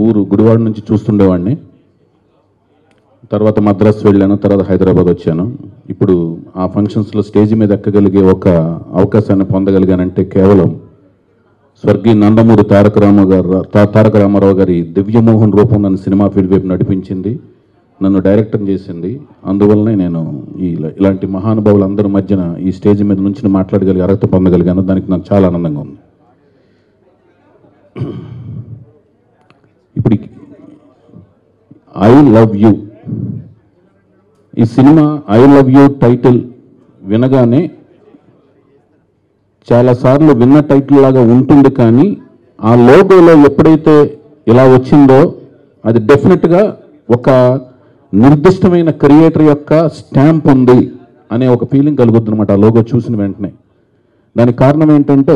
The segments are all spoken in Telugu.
ఊరు గుడివాడ నుంచి చూస్తుండేవాడిని తర్వాత మద్రాసు వెళ్ళాను తర్వాత హైదరాబాద్ వచ్చాను ఇప్పుడు ఆ ఫంక్షన్స్లో స్టేజ్ మీద ఎక్కగలిగే ఒక అవకాశాన్ని పొందగలిగానంటే కేవలం స్వర్గీయ నందమూరి తారక రామ గారు తా- తారక రామారావు గారి దివ్యమోహన్ రూపం నన్ను సినిమా ఫీల్డ్ వైపు నడిపించింది నన్ను డైరెక్టర్ చేసింది అందువల్లనే నేను ఈ ఇలా- ఇలాంటి మహానుభావులు అందరి మధ్యన ఈ స్టేజ్ మీద నుంచి మాట్లాడగలిగే అర్హత పొందగలిగాను దానికి నాకు చాలా ఆనందంగా ఉంది ఇప్పుడు ఐ లవ్ యూ ఈ cinema I love you title వినగానే చాలాసార్లు విన్న టైటిల్ లాగా ఉంటుంది కానీ ఆ లోగోలో ఎప్పుడైతే ఇలా వచ్చిందో అది డెఫినెట్గా ఒక నిర్దిష్టమైన క్రియేటర్ యొక్క స్టాంప్ ఉంది అనే ఒక ఫీలింగ్ కలుగుద్ది అనమాట ఆ లోగో చూసిన వెంటనే దానికి కారణం ఏంటంటే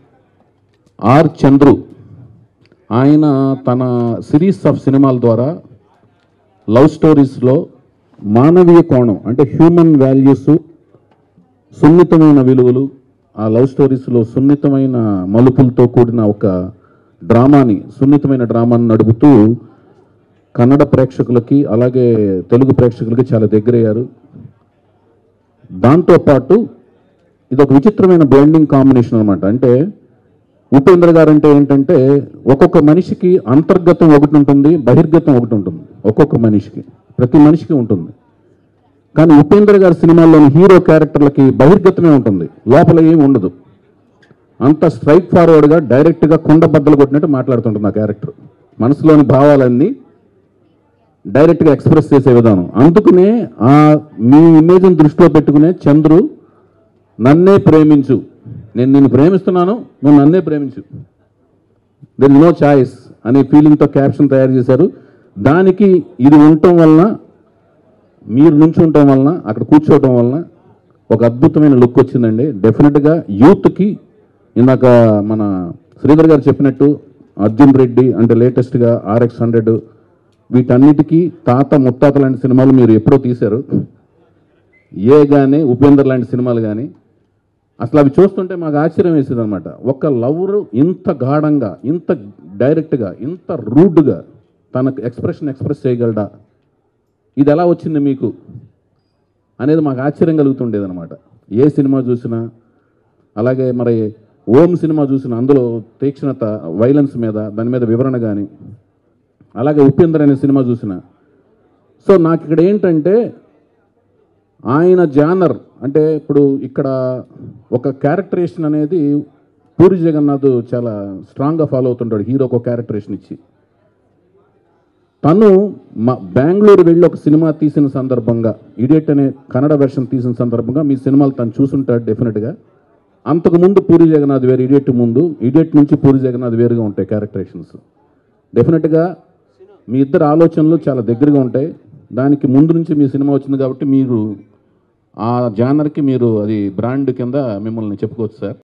ఆర్ చంద్రు ఆయన తన సిరీస్ ఆఫ్ సినిమాల ద్వారా లవ్ స్టోరీస్లో మానవీయ కోణం అంటే హ్యూమన్ వాల్యూస్ సున్నితమైన విలువలు ఆ లవ్ స్టోరీస్లో సున్నితమైన మలుపులతో కూడిన ఒక డ్రామాని సున్నితమైన డ్రామాని నడుపుతూ కన్నడ ప్రేక్షకులకి అలాగే తెలుగు ప్రేక్షకులకి చాలా దగ్గరయ్యారు దాంతోపాటు ఇది ఒక విచిత్రమైన బ్లెండింగ్ కాంబినేషన్ అనమాట అంటే ఉపేంద్ర గారు అంటే ఏంటంటే ఒక్కొక్క మనిషికి అంతర్గతం ఒకటి ఉంటుంది బహిర్గతం ఒకటి ఉంటుంది ఒక్కొక్క మనిషికి ప్రతి మనిషికి ఉంటుంది కానీ ఉపేంద్ర గారి సినిమాల్లోని హీరో క్యారెక్టర్లకి బహిర్గతమే ఉంటుంది లోపల ఏమి ఉండదు అంత స్ట్రైట్ ఫార్వర్డ్గా డైరెక్ట్గా కుండ బద్దలు కొట్టినట్టు మాట్లాడుతుంటుంది ఆ క్యారెక్టర్ మనసులోని భావాలన్నీ డైరెక్ట్గా ఎక్స్ప్రెస్ చేసే విధానం అందుకనే ఆ మీ ఇమేజ్ని దృష్టిలో పెట్టుకునే చంద్రు నన్నే ప్రేమించు నేను నిన్ను ప్రేమిస్తున్నాను నువ్వు నన్నే ప్రేమించు దెర్ నో చాయిస్ అనే ఫీలింగ్తో క్యాప్షన్ తయారు చేశారు దానికి ఇది ఉండటం వలన మీరు నుంచి ఉండటం వలన అక్కడ కూర్చోవటం వలన ఒక అద్భుతమైన లుక్ వచ్చిందండి డెఫినెట్గా యూత్కి ఇందాక మన శ్రీధర్ గారు చెప్పినట్టు అర్జున్ రెడ్డి అంటే లేటెస్ట్గా ఆర్ఎక్స్ హండ్రెడ్ వీటన్నిటికీ తాత ముత్తాత లాంటి సినిమాలు మీరు ఎప్పుడో తీశారు ఏ కానీ ఉపేందర్ లాంటి సినిమాలు కానీ అసలు అవి చూస్తుంటే మాకు ఆశ్చర్యం వేసేది అనమాట ఒక లవరు ఇంత గాఢంగా ఇంత డైరెక్ట్గా ఇంత రూడ్గా తనకు ఎక్స్ప్రెషన్ ఎక్స్ప్రెస్ చేయగలడా ఇది ఎలా వచ్చింది మీకు అనేది మాకు ఆశ్చర్యం కలుగుతుండేది అనమాట ఏ సినిమా చూసినా అలాగే మరి ఓం సినిమా చూసిన అందులో తీక్షణత వైలెన్స్ మీద దాని మీద వివరణ కానీ అలాగే ఉపేందర్ అనే సినిమా చూసిన సో నాకు ఇక్కడ ఏంటంటే ఆయన జానర్ అంటే ఇప్పుడు ఇక్కడ ఒక క్యారెక్టరేషన్ అనేది పూరి జగన్నాథ్ చాలా స్ట్రాంగ్గా ఫాలో అవుతుంటాడు హీరోకి ఒక క్యారెక్టరేషన్ ఇచ్చి తను మా బెంగళూరు వెళ్ళి ఒక సినిమా తీసిన సందర్భంగా ఇడియట్ అనే కన్నడ వెర్షన్ తీసిన సందర్భంగా మీ సినిమాలు తను చూసుంటాడు డెఫినెట్గా అంతకుముందు పూరి జగన్నాథ్ వేరు ఇడియట్ ముందు ఇడియట్ నుంచి పూరి జగన్నాథ్ వేరుగా ఉంటాయి క్యారెక్టరేషన్స్ డెఫినెట్గా మీ ఇద్దరు ఆలోచనలు చాలా దగ్గరగా ఉంటాయి దానికి ముందు నుంచి మీ సినిమా వచ్చింది కాబట్టి మీరు ఆ జానర్కి మీరు అది బ్రాండ్ కింద మిమ్మల్ని చెప్పుకోవచ్చు సార్